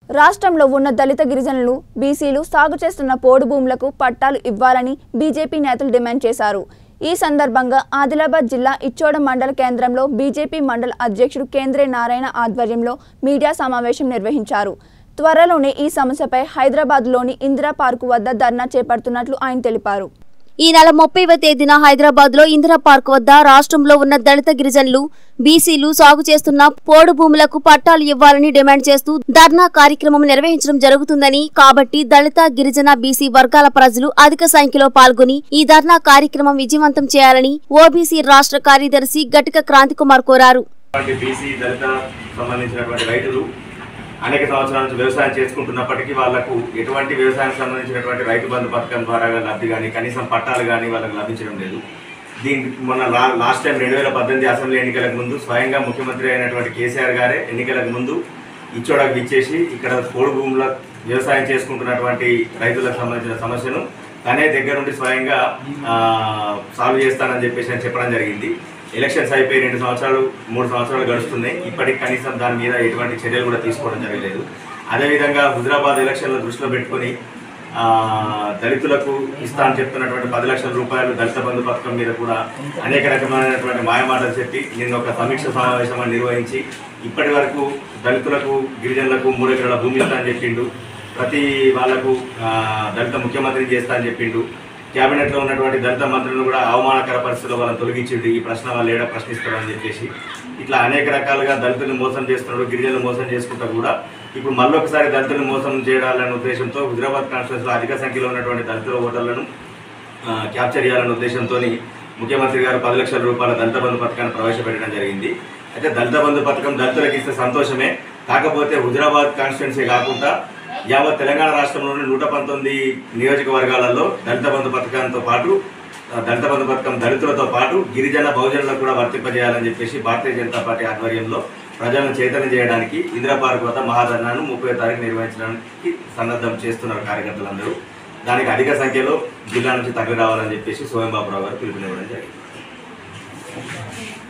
రాష్ట్రంలో ఉన్న దళిత గిరిజనులు బీసీలు సాగు చేస్తున్న పోడు భూములకు పట్టాలు ఇవ్వాలని బీజేపీ నేతలు డిమాండ్ చేశారు ఈ సందర్భంగా ఆదిలాబాద్ జిల్లా ఇచ్చోడ మండల కేంద్రంలో బీజేపీ మండల అధ్యక్షుడు కేంద్రే నారాయణ ఆధ్వర్యంలో మీడియా సమావేశం నిర్వహించారు త్వరలోనే ఈ సమస్యపై హైదరాబాద్లోని ఇందిరా పార్కు వద్ద ధర్నా చేపడుతున్నట్లు ఆయన తెలిపారు ఈ నెల ముప్పైవ తేదీన హైదరాబాద్ లో ఇందిరా పార్క్ వద్ద రాష్ట్రంలో ఉన్న దళిత గిరిజనులు బీసీలు సాగు చేస్తున్న పోడు భూములకు పట్టాలు ఇవ్వాలని డిమాండ్ చేస్తూ ధర్నా కార్యక్రమం నిర్వహించడం జరుగుతుందని కాబట్టి దళిత గిరిజన బీసీ వర్గాల ప్రజలు అధిక సంఖ్యలో పాల్గొని ఈ ధర్నా కార్యక్రమం విజయవంతం చేయాలని ఓబీసీ రాష్ట్ర కార్యదర్శి గట్టిక క్రాంతికుమార్ కోరారు అటువంటి బీసీ దళిత సంబంధించినటువంటి రైతులు అనేక సంవత్సరాల నుంచి వ్యవసాయం చేసుకుంటున్నప్పటికీ వాళ్లకు ఎటువంటి వ్యవసాయానికి సంబంధించినటువంటి రైతు బంధు పథకం ద్వారా లబ్ధి కానీ కనీసం పట్టాలు కానీ వాళ్ళకి లభించడం లేదు దీనికి మొన్న లా లాస్ట్ టైం రెండు వేల పద్దెనిమిది అసెంబ్లీ ఎన్నికలకు ముందు స్వయంగా ముఖ్యమంత్రి అయినటువంటి కేసీఆర్ గారే ఎన్నికలకు ముందు ఇచ్చోడకు ఇచ్చేసి ఇక్కడ పోడు భూముల వ్యవసాయం చేసుకుంటున్నటువంటి రైతులకు సంబంధించిన సమస్యను తనే దగ్గరుండి స్వయంగా ఆ, సాల్వ్ చేస్తానని చెప్పేసి అని చెప్పడం జరిగింది ఎలక్షన్స్ అయిపోయి రెండు సంవత్సరాలు మూడు సంవత్సరాలు గడుస్తున్నాయి ఇప్పటికి కనీసం దాని మీద ఎటువంటి చర్యలు కూడా తీసుకోవడం జరగలేదు అదేవిధంగా హుజరాబాద్ ఎలక్షన్లు దృష్టిలో పెట్టుకొని ఆ, దళితులకు ఇస్తా అని చెప్తున్నటువంటి పది లక్షల రూపాయలు దళిత బంధు పథకం మీద కూడా అనేక రకమైనటువంటి మాయమాటలు చెప్పి నిన్న ఒక సమీక్ష సమావేశం అని నిర్వహించి ఇప్పటి వరకు దళితులకు గిరిజనులకు మూడు ఎకరాల భూమి ఇస్తా అని చెప్పిండు ప్రతి వాళ్లకు ఆ, దళిత ముఖ్యమంత్రిని చేస్తా అని చెప్పిండు కేబినెట్ లో ఉన్నటువంటి దళిత మంత్రులను కూడా అవమానకర పరిస్థితుల్లో వాళ్ళని తొలగించిండు ఈ ప్రశ్న వాళ్ళు ఏడా ప్రశ్నిస్తారు అని చెప్పేసి ఇట్లా అనేక రకాలుగా దళితులను మోసం చేస్తున్నాడు గిరిజనులు మోసం చేసుకుంటా కూడా ఇప్పుడు మళ్ళొకసారి దళితులను మోసం చేయాలనే ఉద్దేశంతో హుజరాబాద్ కాన్స్టిట్యూన్సీలో అధిక సంఖ్యలో ఉన్నటువంటి దళితుల ఓటర్లను ఆ, క్యాప్చర్ చేయాలనే ఉద్దేశంతో ముఖ్యమంత్రి గారు పది లక్షల రూపాయల దళిత బంధు పథకాన్ని ప్రవేశపెట్టడం జరిగింది అయితే దళిత బంధు పథకం దళితులకు ఇస్తే సంతోషమే కాకపోతే హుజరాబాద్ కాన్స్టిట్యున్సీ కాకుండా యావత్ తెలంగాణ రాష్ట్రంలోని నూట పంతొమ్మిది నియోజకవర్గాలలో దళిత బంధు పథకంతో పాటు ఆ, దళిత బంధు పథకం దళితులతో పాటు గిరిజన బహుజనులకు కూడా వర్తింపజేయాలని చెప్పేసి భారతీయ జనతా పార్టీ ఆధ్వర్యంలో ప్రజలను చైతన్యం చేయడానికి ఇందిరా పార్క్ వద్ద మహాధర్నాను ముప్పై తారీఖు నిర్వహించడానికి సన్నద్ధం చేస్తున్నారు కార్యకర్తలందరూ దానికి అధిక సంఖ్యలో జిల్లా నుంచి తరలి రావాలని చెప్పేసి సోయం బాబురావు గారు పిలుపునివ్వడం జరిగింది